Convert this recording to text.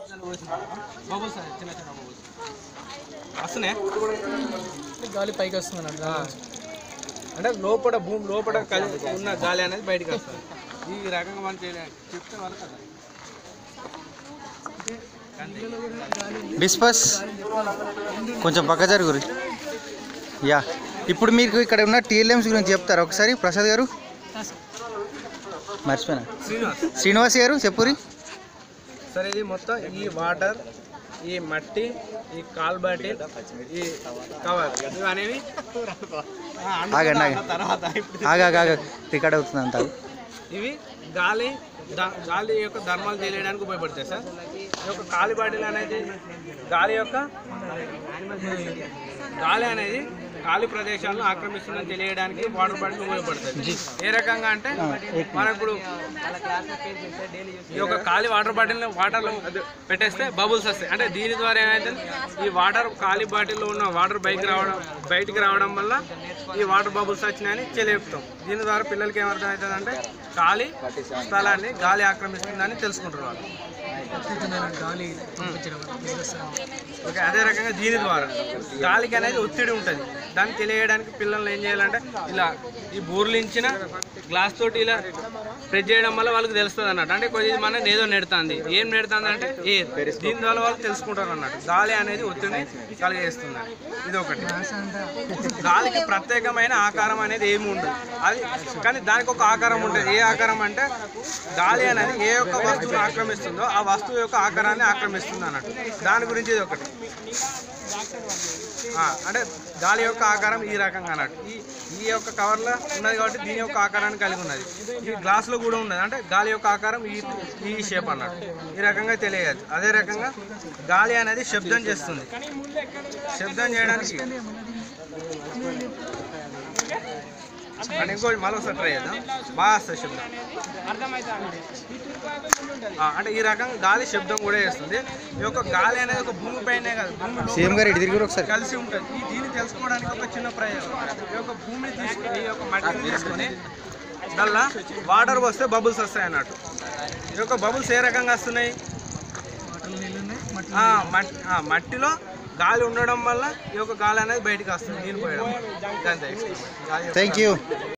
Bubbles చిన్న చిన్న bubbles వస్తున్నాయి గాలి పైకి వస్తుంది అన్నట్టు ఆ. అంటే లోపల భూమి లోపల కలిసి ఉన్న గాలి అనేది బయటకు వస్తుంది ఈ రకంగా మనం చేయలేదు చెప్తే వాళ్ళు కదా బిస్పస్ కొంచెం పక్క జరుగురు యా ఇప్పుడు మీకు ఇక్కడ ఉన్న టీఎల్ఎమ్స్ గురించి చెప్తారా ఒకసారి ప్రసాద్ గారు మర్చిపోయినా శ్రీనివాస్ శ్రీనివాస్ గారు చెప్పురి సరే ఇది మొత్తం ఈ వాటర్ ఈ మట్టి ఈ కాల్ బాటిల్ ఈ కవర్ ఇవి అనేవి ఆ, ఆగండి, ఆగండి. తర్వాత ఇప్పుడు ఆగా ఆగా రికార్డ్ అవుతుంది అంతా ఇవి గాలి ద- గాలి యొక్క ధర్మాలు తెలియడానికి ఉపయోగపడతాయి సార్ ఈ యొక్క గాలి బాటిల్ అనేది గాలి యొక్క గాలి అనేది గాలి ప్రదేశాలను ఆక్రమిస్తుందని తెలియడానికి వాటర్ బాటిల్ ఉపయోగపడుతుంది ఏ రకంగా అంటే మనం ఇప్పుడు ఈ యొక్క ఖాళీ వాటర్ బాటిల్ వాటర్లో పెట్టేస్తే బబుల్స్ వస్తాయి అంటే దీని ద్వారా ఏమైతే ఈ వాటర్ ఖాళీ బాటిల్లో ఉన్న వాటర్ బయటకు రావడం బయటికి రావడం వల్ల ఈ వాటర్ బబుల్స్ వచ్చినాయని తెలియపుతాం దీని ద్వారా పిల్లలకి ఏమర్థం అవుతుంది అంటే ఖాళీ స్థలాన్ని గాలి ఆక్రమిస్తుందని తెలుసుకుంటారు వాళ్ళు అత్యుత్తమైన గాలి పంపించడం business. ఓకే అదే రకంగా దీని ద్వారా గాలికి అనేది ఒత్తిడి ఉంటుంది దాన్ని తెలియడానికి పిల్లల్ని ఏం చేయాలంటే ఇలా ఈ బోర్లించిన గ్లాస్ తోటి ఇలా ప్రెస్ చేయడం వల్ల వాళ్ళకి తెలుస్తుంది అన్నట్టు అంటే కొద్దిగా మన ఏదో నెడుతుంది ఏం నెడుతుంది అంటే ఎయిర్ దీని ద్వారా వాళ్ళు తెలుసుకుంటారు అన్నట్టు గాలి అనేది ఒత్తిడిని కలిగేస్తుంది ఇది ఒకటి గాలికి ప్రత్యేకమైన ఆకారం అనేది ఏమి ఉండదు అది కానీ దానికి ఒక ఆకారం ఉంటుంది ఏ ఆకారం అంటే గాలి అనేది ఏ ఒక్క వస్తువును ఆక్రమిస్తుందో ఆ వస్తువు యొక్క ఆకారాన్ని ఆక్రమిస్తుంది అన్నట్టు దాని గురించి ఇది ఒకటి ఆ, అంటే గాలి యొక్క ఆకారం ఈ రకంగా అన్నట్టు ఈ ఈ యొక్క కవర్లో ఉన్నది కాబట్టి దీని యొక్క ఆకారాన్ని కలిగి ఉన్నది ఈ గ్లాస్లో కూడా ఉన్నది అంటే గాలి యొక్క ఆకారం ఈ ఈ షేప్ అన్నట్టు ఈ రకంగా తెలియదు అదే రకంగా గాలి అనేది శబ్దం చేస్తుంది శబ్దం చేయడానికి అంటే ఇంకోటి మళ్ళీ ఒకసారి ట్రై చేద్దాం బాగా వస్తుంది శబ్దం ఆ, అంటే ఈ రకంగా గాలి శబ్దం కూడా చేస్తుంది ఈ యొక్క గాలి అనేది ఒక భూమి పైనే కాదు భూమి లోపల సీఎం గారు ఇటు తిరిగి ఒకసారి కలిసి ఉంటుంది ఈ దీన్ని తెలుసుకోవడానికి ఒక చిన్న ప్రయోగం ఈ యొక్క భూమిని తీసుకుని ఈ యొక్క మట్టిని తీసుకొని దానిలో వాటర్ వస్తే బబుల్స్ వస్తాయి అన్నట్టు ఈ యొక్క బబుల్స్ ఏ రకంగా వస్తున్నాయి ఆ, మట్- ఆ, మట్టిలో గాలి ఉండడం వల్ల ఈ యొక్క గాలి అనేది బయటకు వస్తుంది నీళ్ళు పోయడం అంతే థ్యాంక్ యూ